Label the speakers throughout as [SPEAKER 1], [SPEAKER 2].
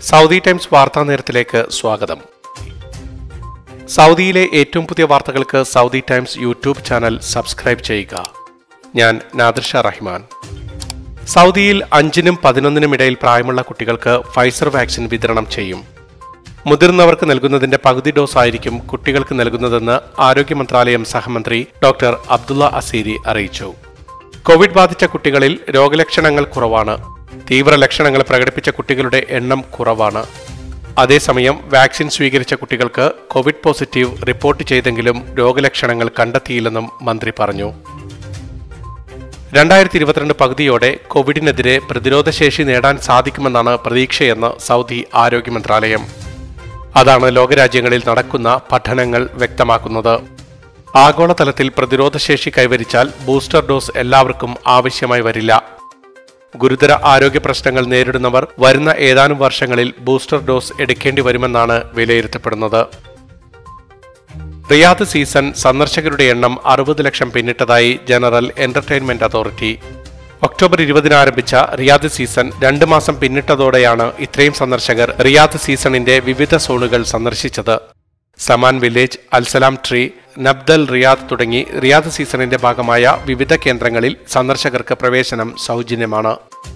[SPEAKER 1] Saudi times വാർത്താ നേരത്തിലേക്ക് സ്വാഗതം സൗദിയിലെ ഏറ്റവും പുതിയ വാർത്തകൾക്ക് Saudi Times YouTube channel subscribe ചെയ്യുക ഞാൻ നാദിർഷ റഹ്മാൻ സൗദിയിൽ അഞ്ചിനും പതിനൊന്നിനും ഇടയിൽ പ്രായമുള്ള കുട്ടികൾക്ക് ഫൈസർ വാക്സിൻ വിതരണം ചെയ്യും മുതിർന്നവർക്ക് നൽകുന്നതിന്റെ പകുതി ഡോസ് ആയിരിക്കും കുട്ടികൾക്ക് നൽകുന്നതെന്ന് ആരോഗ്യ മന്ത്രാലയം സഹമന്ത്രി ഡോക്ടർ അബ്ദുള്ള അസീരി അറിയിച്ചു കോവിഡ് ബാധിച്ച കുട്ടികളിൽ രോഗലക്ഷണങ്ങൾ കുറവാണ് തീവ്ര ലക്ഷണങ്ങൾ പ്രകടിപ്പിച്ച കുട്ടികളുടെ എണ്ണം കുറവാണ് അതേസമയം വാക്സിൻ സ്വീകരിച്ച കുട്ടികൾക്ക് കോവിഡ് പോസിറ്റീവ് റിപ്പോർട്ട് ചെയ്തെങ്കിലും രോഗലക്ഷണങ്ങൾ കണ്ടെത്തിയില്ലെന്നും മന്ത്രി പറഞ്ഞു രണ്ടായിരത്തി ഇരുപത്തിരണ്ട് പകുതിയോടെ കോവിഡിനെതിരെ പ്രതിരോധശേഷി നേടാൻ സാധിക്കുമെന്നാണ് പ്രതീക്ഷയെന്ന് സൗദി ആരോഗ്യ മന്ത്രാലയം അതാണ് ലോകരാജ്യങ്ങളിൽ നടക്കുന്ന പഠനങ്ങൾ വ്യക്തമാക്കുന്നത് ആഗോളതലത്തിൽ പ്രതിരോധശേഷി കൈവരിച്ചാൽ ബൂസ്റ്റർ ഡോസ് എല്ലാവർക്കും ആവശ്യമായി വരില്ല ഗുരുതര ആരോഗ്യ പ്രശ്നങ്ങൾ നേരിടുന്നവർ വരുന്ന ഏതാനും വർഷങ്ങളിൽ ബൂസ്റ്റർ ഡോസ് എടുക്കേണ്ടി വരുമെന്നാണ് വിലയിരുത്തപ്പെടുന്നത് റിയാദ് സീസൺ സന്ദർശകരുടെ എണ്ണം അറുപത് ലക്ഷം പിന്നിട്ടതായി ജനറൽ എന്റർടൈൻമെന്റ് അതോറിറ്റി ഒക്ടോബർ ഇരുപതിന് ആരംഭിച്ച റിയാദ് സീസൺ രണ്ട് മാസം പിന്നിട്ടതോടെയാണ് ഇത്രയും സന്ദർശകർ റിയാദ് സീസണിന്റെ വിവിധ സോണുകൾ സന്ദർശിച്ചത് സമാൻ വില്ലേജ് അൽസലാം ട്രീ നബ്ദൽ റിയാദ് തുടങ്ങി റിയാദ് സീസണിന്റെ ഭാഗമായ വിവിധ കേന്ദ്രങ്ങളിൽ സന്ദർശകർക്ക് പ്രവേശനം സൗജന്യമാണ്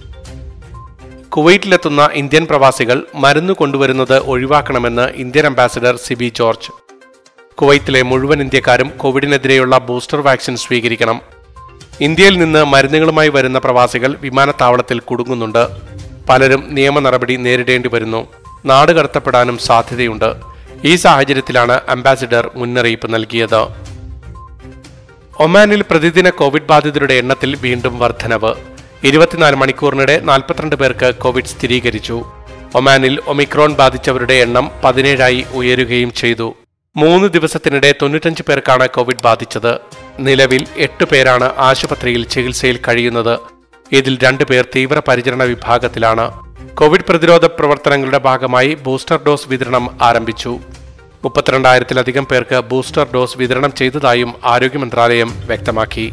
[SPEAKER 1] കുവൈറ്റിലെത്തുന്ന ഇന്ത്യൻ പ്രവാസികൾ മരുന്ന് കൊണ്ടുവരുന്നത് ഒഴിവാക്കണമെന്ന് ഇന്ത്യൻ അംബാസിഡർ സിബി ജോർജ് കുവൈത്തിലെ മുഴുവൻ ഇന്ത്യക്കാരും കോവിഡിനെതിരെയുള്ള ബൂസ്റ്റർ വാക്സിൻ സ്വീകരിക്കണം ഇന്ത്യയിൽ നിന്ന് മരുന്നുകളുമായി വരുന്ന പ്രവാസികൾ വിമാനത്താവളത്തിൽ കുടുങ്ങുന്നുണ്ട് പലരും നിയമ നടപടി നേരിടേണ്ടി വരുന്നു നാട് കടത്തപ്പെടാനും സാധ്യതയുണ്ട് ഈ സാഹചര്യത്തിലാണ് അംബാസിഡർ മുന്നറിയിപ്പ് നൽകിയത് ഒമാനിൽ പ്രതിദിന കോവിഡ് ബാധിതരുടെ എണ്ണത്തിൽ വീണ്ടും വർധനവ് ഇരുപത്തിനാല് മണിക്കൂറിനിടെ നാൽപ്പത്തിരണ്ട് പേർക്ക് കോവിഡ് സ്ഥിരീകരിച്ചു ഒമാനിൽ ഒമിക്രോൺ ബാധിച്ചവരുടെ എണ്ണം പതിനേഴായി ഉയരുകയും ചെയ്തു മൂന്ന് ദിവസത്തിനിടെ തൊണ്ണൂറ്റഞ്ച് പേർക്കാണ് കോവിഡ് ബാധിച്ചത് നിലവിൽ എട്ട് പേരാണ് ആശുപത്രിയിൽ ചികിത്സയിൽ കഴിയുന്നത് ഇതിൽ രണ്ടുപേർ തീവ്രപരിചരണ വിഭാഗത്തിലാണ് കോവിഡ് പ്രതിരോധ പ്രവർത്തനങ്ങളുടെ ഭാഗമായി ബൂസ്റ്റർ ഡോസ് വിതരണം ആരംഭിച്ചു മുപ്പത്തിരണ്ടായിരത്തിലധികം പേർക്ക് ബൂസ്റ്റർ ഡോസ് വിതരണം ചെയ്തതായും ആരോഗ്യ മന്ത്രാലയം വ്യക്തമാക്കി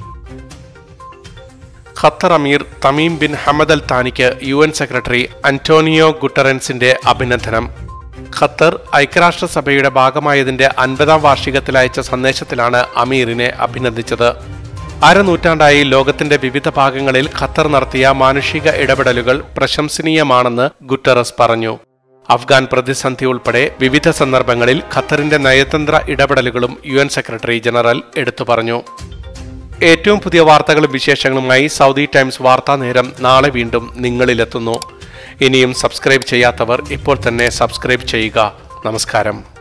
[SPEAKER 1] ഖത്തർ അമീർ തമീം ബിൻ ഹമദ് അൽ താനിക്ക് യു എൻ സെക്രട്ടറി അന്റോണിയോ ഗുട്ടറൻസിന്റെ അഭിനന്ദനം ഖത്തർ ഐക്യരാഷ്ട്രസഭയുടെ ഭാഗമായതിന്റെ അൻപതാം വാർഷികത്തിൽ അയച്ച സന്ദേശത്തിലാണ് അമീറിനെ അഭിനന്ദിച്ചത് അരനൂറ്റാണ്ടായി ലോകത്തിന്റെ വിവിധ ഭാഗങ്ങളിൽ ഖത്തർ നടത്തിയ മാനുഷിക ഇടപെടലുകൾ പ്രശംസനീയമാണെന്ന് ഗുട്ടറസ് പറഞ്ഞു അഫ്ഗാൻ പ്രതിസന്ധി ഉൾപ്പെടെ വിവിധ സന്ദർഭങ്ങളിൽ ഖത്തറിന്റെ നയതന്ത്ര ഇടപെടലുകളും യു എൻ സെക്രട്ടറി ജനറൽ എടുത്തു പറഞ്ഞു ഏറ്റവും പുതിയ വാർത്തകളും വിശേഷങ്ങളുമായി സൗദി ടൈംസ് വാർത്താ നേരം നാളെ വീണ്ടും നിങ്ങളിലെത്തുന്നു ഇനിയും സബ്സ്ക്രൈബ് ചെയ്യാത്തവർ ഇപ്പോൾ തന്നെ സബ്സ്ക്രൈബ് ചെയ്യുക നമസ്കാരം